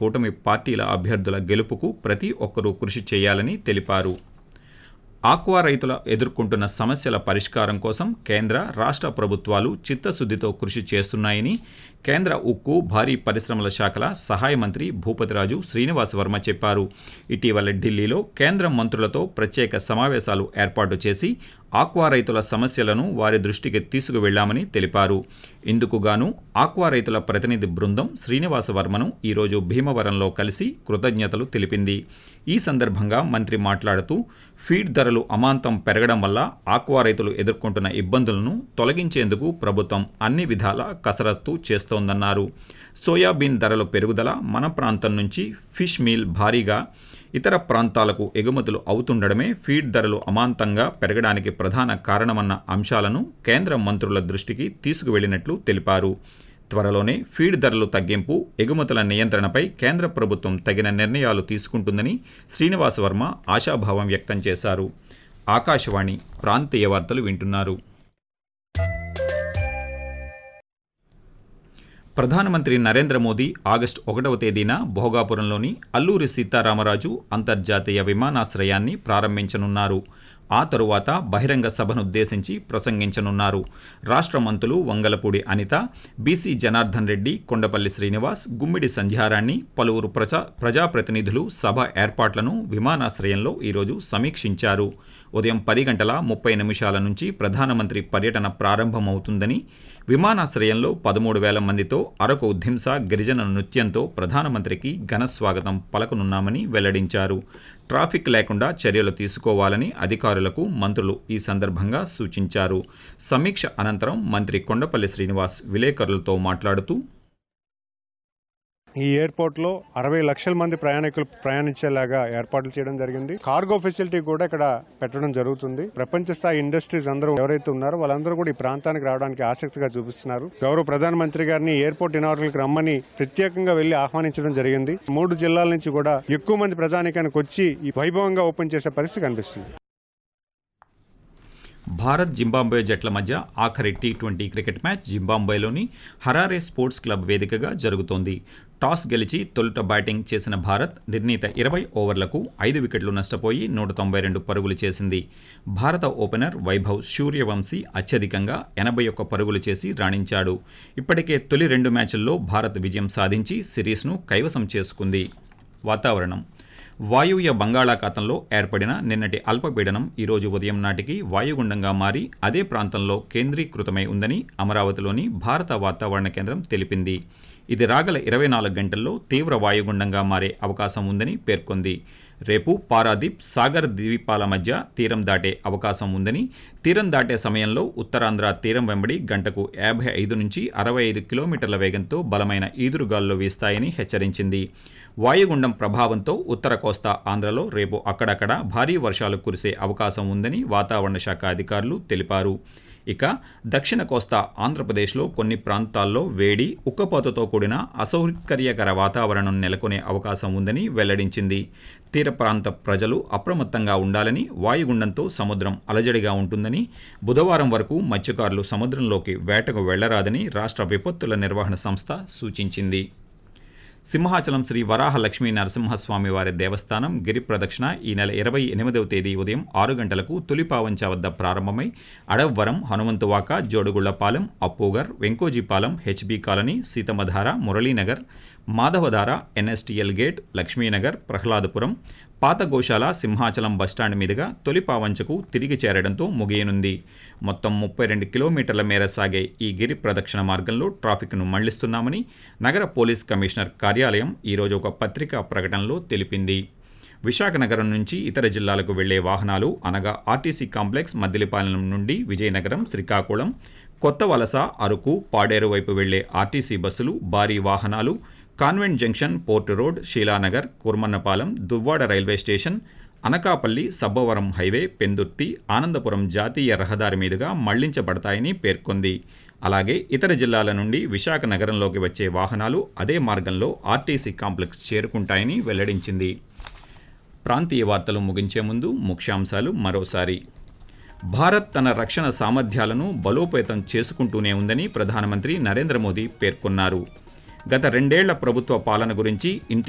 కూటమి పార్టీల అభ్యర్థుల గెలుపుకు ప్రతి ఒక్కరూ కృషి చేయాలని తెలిపారు ఆక్వా రైతుల ఎదుర్కొంటున్న సమస్యల పరిష్కారం కోసం కేంద్ర రాష్ట్ర ప్రభుత్వాలు చిత్తశుద్ధితో కృషి చేస్తున్నాయని కేంద్ర ఉక్కు భారీ పరిశ్రమల శాఖల సహాయ మంత్రి భూపతిరాజు శ్రీనివాస్ వర్మ చెప్పారు ఇటీవల ఢిల్లీలో కేంద్ర మంత్రులతో ప్రత్యేక సమావేశాలు ఏర్పాటు చేసి ఆక్వా రైతుల సమస్యలను వారి దృష్టికి తీసుకువెళ్లామని తెలిపారు ఇందుకుగాను ఆక్వా రైతుల ప్రతినిధి బృందం శ్రీనివాస వర్మను ఈరోజు భీమవరంలో కలిసి కృతజ్ఞతలు తెలిపింది ఈ సందర్భంగా మంత్రి మాట్లాడుతూ ఫీడ్ ధరలు అమాంతం పెరగడం వల్ల ఆక్వా రైతులు ఎదుర్కొంటున్న ఇబ్బందులను తొలగించేందుకు ప్రభుత్వం అన్ని విధాల కసరత్తు చేస్తోందన్నారు సోయాబీన్ ధరల పెరుగుదల మన ప్రాంతం నుంచి ఫిష్ మీల్ భారీగా ఇతర ప్రాంతాలకు ఎగుమతులు అవుతుండడమే ఫీడ్ ధరలు అమాంతంగా పెరగడానికి ప్రధాన కారణమన్న అంశాలను కేంద్ర మంత్రుల దృష్టికి తీసుకువెళ్లినట్లు తెలిపారు త్వరలోనే ఫీడ్ ధరలు తగ్గింపు ఎగుమతుల నియంత్రణపై కేంద్ర ప్రభుత్వం తగిన నిర్ణయాలు తీసుకుంటుందని శ్రీనివాస వర్మ ఆశాభావం వ్యక్తం చేశారు ఆకాశవాణి ప్రాంతీయ వార్తలు వింటున్నారు ప్రధానమంత్రి నరేంద్ర మోదీ ఆగస్టు ఒకటవ తేదీన భోగాపురంలోని అల్లూరి సీతారామరాజు అంతర్జాతీయ విమానాశ్రయాన్ని ప్రారంభించనున్నారు ఆ తరువాత బహిరంగ సభనుద్దేశించి ప్రసంగించనున్నారు రాష్ట్ర మంత్రులు వంగలపూడి అనిత బీసీ జనార్దన్ రెడ్డి కొండపల్లి శ్రీనివాస్ గుమ్మిడి సంధ్యారాణి పలువురు ప్రజా ప్రజాప్రతినిధులు సభ ఏర్పాట్లను విమానాశ్రయంలో ఈరోజు సమీక్షించారు ఉదయం పది గంటల ముప్పై నిమిషాల నుంచి ప్రధానమంత్రి పర్యటన ప్రారంభమవుతుందని విమానాశ్రయంలో పదమూడు వేల మందితో అరకు ధింస గిరిజన నృత్యంతో ప్రధానమంత్రికి ఘన స్వాగతం పలకనున్నామని వెల్లడించారు ట్రాఫిక్ లేకుండా చర్యలు తీసుకోవాలని అధికారులకు మంత్రులు ఈ సందర్భంగా సూచించారు సమీక్ష అనంతరం మంత్రి కొండపల్లి శ్రీనివాస్ విలేకరులతో మాట్లాడుతూ ఈ ఎయిర్పోర్ట్ లో అరవై లక్షల మంది ప్రయాణికులు ప్రయాణించేలాగా ఏర్పాట్లు చేయడం జరిగింది కార్గో ఫెసిలిటీ కూడా ఇక్కడ పెట్టడం జరుగుతుంది ప్రపంచ స్థాయి ఇండస్ట్రీస్ అందరూ ఎవరైతే ఉన్నారో వాళ్ళందరూ కూడా ఈ ప్రాంతానికి రావడానికి ఆసక్తిగా చూపిస్తున్నారు గౌరవ ప్రధానమంత్రి గారిని ఎయిర్పోర్ట్ ఇనార్కి రమ్మని ప్రత్యేకంగా వెళ్లి ఆహ్వానించడం జరిగింది మూడు జిల్లాల నుంచి కూడా ఎక్కువ మంది ప్రజానికానికి వచ్చి ఈ వైభవంగా ఓపెన్ చేసే పరిస్థితి కనిపిస్తుంది భారత్ జింబాబ్వే జట్ల మధ్య ఆఖరి టీ ట్వంటీ క్రికెట్ మ్యాచ్ జింబాబ్వేలోని హరారే స్పోర్ట్స్ క్లబ్ వేదికగా జరుగుతోంది టాస్ గెలిచి తొలుత బ్యాటింగ్ చేసిన భారత్ నిర్ణీత ఇరవై ఓవర్లకు ఐదు వికెట్లు నష్టపోయి నూట తొంభై రెండు పరుగులు చేసింది భారత ఓపెనర్ వైభవ్ సూర్యవంశీ అత్యధికంగా ఎనభై ఒక్క పరుగులు చేసి రాణించాడు ఇప్పటికే తొలి రెండు మ్యాచ్ల్లో భారత్ విజయం సాధించి సిరీస్ను కైవసం చేసుకుంది వాతావరణం వాయువ్య బంగాళాఖాతంలో ఏర్పడిన నిన్నటి అల్పపీడనం ఈరోజు ఉదయం నాటికి వాయుగుండంగా మారి అదే ప్రాంతంలో కేంద్రీకృతమై ఉందని అమరావతిలోని భారత వాతావరణ కేంద్రం తెలిపింది ఇది రాగల ఇరవై నాలుగు గంటల్లో తీవ్ర వాయుగుండంగా మారే అవకాశం ఉందని పేర్కొంది రేపు పారాదీప్ సాగర్ ద్వీపాల మధ్య తీరం దాటే అవకాశం ఉందని తీరం దాటే సమయంలో ఉత్తరాంధ్ర తీరం వెంబడి గంటకు యాభై ఐదు నుంచి అరవై ఐదు కిలోమీటర్ల వేగంతో బలమైన ఈదురుగాల్లో వీస్తాయని హెచ్చరించింది వాయుగుండం ప్రభావంతో ఉత్తర కోస్తా ఆంధ్రలో రేపు అక్కడక్కడ భారీ వర్షాలు కురిసే అవకాశం ఉందని వాతావరణ శాఖ అధికారులు తెలిపారు ఇక దక్షిణ కోస్తా ఆంధ్రప్రదేశ్లో కొన్ని ప్రాంతాల్లో వేడి ఉక్కపోతతో కూడిన అసౌకర్యకర వాతావరణం నెలకొనే అవకాశం ఉందని వెల్లడించింది తీర ప్రాంత ప్రజలు అప్రమత్తంగా ఉండాలని వాయుగుండంతో సముద్రం అలజడిగా ఉంటుందని బుధవారం వరకు మత్స్యకారులు సముద్రంలోకి వేటకు వెళ్లరాదని రాష్ట్ర విపత్తుల నిర్వహణ సంస్థ సూచించింది సింహాచలం శ్రీ వరాహ లక్ష్మీ నరసింహస్వామి వారి దేవస్థానం గిరి ప్రదక్షిణ ఈ నెల ఇరవై ఎనిమిదవ తేదీ ఉదయం ఆరు గంటలకు తొలిపావంచ వద్ద ప్రారంభమై Adavivaram Hanumanthuvaka Jodugullapalem Appughar Venkojipalem HB colony Seethammadhara Muralinagar Madhavadhara NSTL gate Lakshminagar Prahladapuram పాత గోశాల సింహాచలం బస్టాండ్ మీదుగా తొలి పావంచకు తిరిగి చేరడంతో ముగియనుంది మొత్తం ముప్పై రెండు కిలోమీటర్ల మేర సాగే ఈ గిరి ప్రదక్షిణ మార్గంలో ట్రాఫిక్ను మళ్లిస్తున్నామని నగర పోలీస్ కమిషనర్ కార్యాలయం ఈరోజు ఒక పత్రికా ప్రకటనలో తెలిపింది విశాఖ నగరం నుంచి ఇతర జిల్లాలకు వెళ్లే వాహనాలు అనగా ఆర్టీసీ కాంప్లెక్స్ మద్దిలిపాలెం నుండి విజయనగరం శ్రీకాకుళం కొత్త వలస అరకు పాడేరు వైపు వెళ్లే ఆర్టీసీ బస్సులు భారీ వాహనాలు convent junction port road Sheelanagar Kurmannapalem Duvvada railway station Anakapalli Sabbavaram highway Pendurthi Anandapuram జాతీయ రహదారి మీదుగా మళ్లించబడతాయని పేర్కొంది అలాగే ఇతర జిల్లాల నుండి విశాఖ నగరంలోకి వచ్చే వాహనాలు అదే మార్గంలో ఆర్టీసీ కాంప్లెక్స్ చేరుకుంటాయని వెల్లడించింది ప్రాంతీయ వార్తలు ముగించే ముందు ముఖ్యాంశాలు మరోసారి భారత్ తన రక్షణ సామర్థ్యాలను బలోపేతం చేసుకుంటూనే ఉందని ప్రధానమంత్రి నరేంద్ర మోదీ పేర్కొన్నారు గత రెండేళ్ల ప్రభుత్వ పాలన గురించి ఇంటి